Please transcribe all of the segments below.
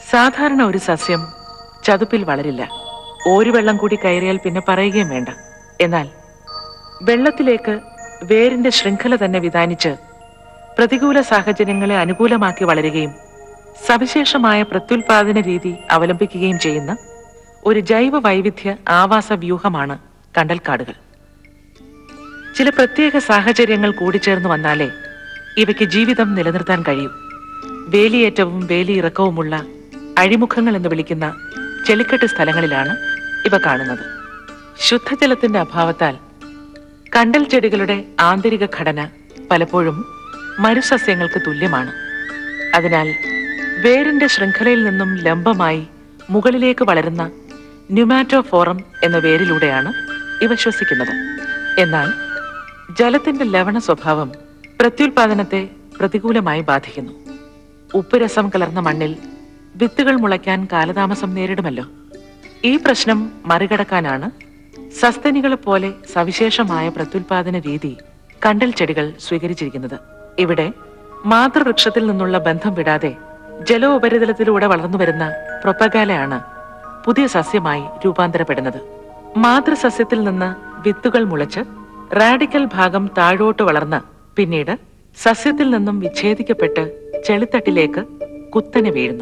സാധാരണ ഒരു സസ്യം ചതുപ്പിൽ വളരില്ല ഒരു വെള്ളം കൂടി കയറിയാൽ പിന്നെ പറയുകയും വേണ്ട എന്നാൽ വെള്ളത്തിലേക്ക് വേരിന്റെ ശൃംഖല തന്നെ വിധാനിച്ച് പ്രതികൂല സാഹചര്യങ്ങളെ അനുകൂലമാക്കി വളരുകയും സവിശേഷമായ പ്രത്യുൽപാദന രീതി അവലംബിക്കുകയും ചെയ്യുന്ന ഒരു ജൈവ വൈവിധ്യ ആവാസ വ്യൂഹമാണ് കണ്ടൽക്കാടുകൾ ചില പ്രത്യേക സാഹചര്യങ്ങൾ കൂടിച്ചേർന്ന് വന്നാലേ ഇവയ്ക്ക് ജീവിതം നിലനിർത്താൻ കഴിയൂ വേലിയേറ്റവും വേലിയിറക്കവുമുള്ള അഴിമുഖങ്ങൾ എന്ന് വിളിക്കുന്ന ചെളിക്കെട്ട് സ്ഥലങ്ങളിലാണ് ഇവ കാണുന്നത് ശുദ്ധജലത്തിന്റെ അഭാവത്താൽ കണ്ടൽ ചെടികളുടെ ആന്തരിക ഘടന പലപ്പോഴും മരുസസ്യങ്ങൾക്ക് തുല്യമാണ് അതിനാൽ വേരിന്റെ ശൃംഖലയിൽ നിന്നും ലംബമായി മുകളിലേക്ക് വളരുന്ന ന്യൂമാറ്റോഫോറം എന്ന വേരിലൂടെയാണ് ഇവ ശ്വസിക്കുന്നത് എന്നാൽ ജലത്തിന്റെ ലവണ സ്വഭാവം പ്രത്യുൽപാദനത്തെ പ്രതികൂലമായി ബാധിക്കുന്നു ഉപ്പുരസം കലർന്ന മണ്ണിൽ വിത്തുകൾ മുളയ്ക്കാൻ കാലതാമസം നേരിടുമല്ലോ ഈ പ്രശ്നം മറികടക്കാനാണ് സസ്തനികളെ പോലെ സവിശേഷമായ പ്രത്യുൽപാദന രീതി കണ്ടൽ ചെടികൾ സ്വീകരിച്ചിരിക്കുന്നത് ഇവിടെ മാതൃവൃക്ഷത്തിൽ നിന്നുള്ള ബന്ധം വിടാതെ ജലോപരിതലത്തിലൂടെ വളർന്നു വരുന്ന പ്രൊപ്പഗാലയാണ് പുതിയ സസ്യമായി രൂപാന്തരപ്പെടുന്നത് മാതൃസസ്യത്തിൽ നിന്ന് വിത്തുകൾ മുളച്ച് റാഡിക്കൽ ഭാഗം താഴോട്ട് വളർന്ന് പിന്നീട് സസ്യത്തിൽ നിന്നും വിച്ഛേദിക്കപ്പെട്ട് ചെളിത്തട്ടിലേക്ക് കുത്തനെ വീഴുന്നു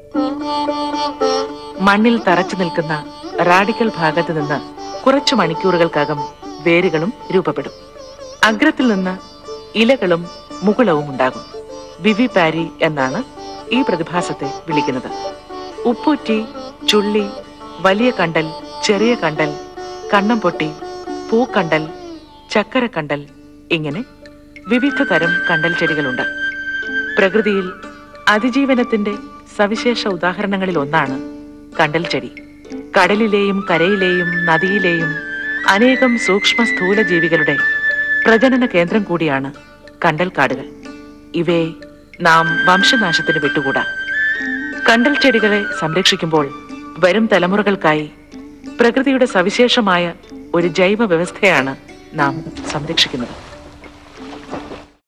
മണ്ണിൽ തറച്ചു നിൽക്കുന്ന റാഡിക്കൽ ഭാഗത്ത് നിന്ന് കുറച്ചു മണിക്കൂറുകൾക്കകം വേരുകളും രൂപപ്പെടും അഗ്രത്തിൽ നിന്ന് ഇലകളും മുകുളവും ഉണ്ടാകും വിവി പാരി എന്നാണ് ഈ പ്രതിഭാസത്തെ വിളിക്കുന്നത് ഉപ്പൂറ്റി ചുള്ളി വലിയ കണ്ടൽ ചെറിയ കണ്ടൽ കണ്ണം പൊട്ടി പൂക്കണ്ടൽ ചക്കരക്കണ്ടൽ ഇങ്ങനെ വിവിധ തരം കണ്ടൽ ചെടികളുണ്ട് പ്രകൃതിയിൽ അതിജീവനത്തിന്റെ സവിശേഷ ഉദാഹരണങ്ങളിൽ ഒന്നാണ് കണ്ടൽ ചെടി കടലിലെയും കരയിലെയും നദിയിലെയും അനേകം സൂക്ഷ്മ സ്ഥൂല ജീവികളുടെ പ്രജനന കേന്ദ്രം കൂടിയാണ് കണ്ടൽക്കാടുകൾ ഇവയെ നാം വംശനാശത്തിന് വിട്ടുകൂടാ കണ്ടൽ ചെടികളെ സംരക്ഷിക്കുമ്പോൾ വരും തലമുറകൾക്കായി പ്രകൃതിയുടെ സവിശേഷമായ ഒരു ജൈവ വ്യവസ്ഥയാണ് നാം സംരക്ഷിക്കുന്നത്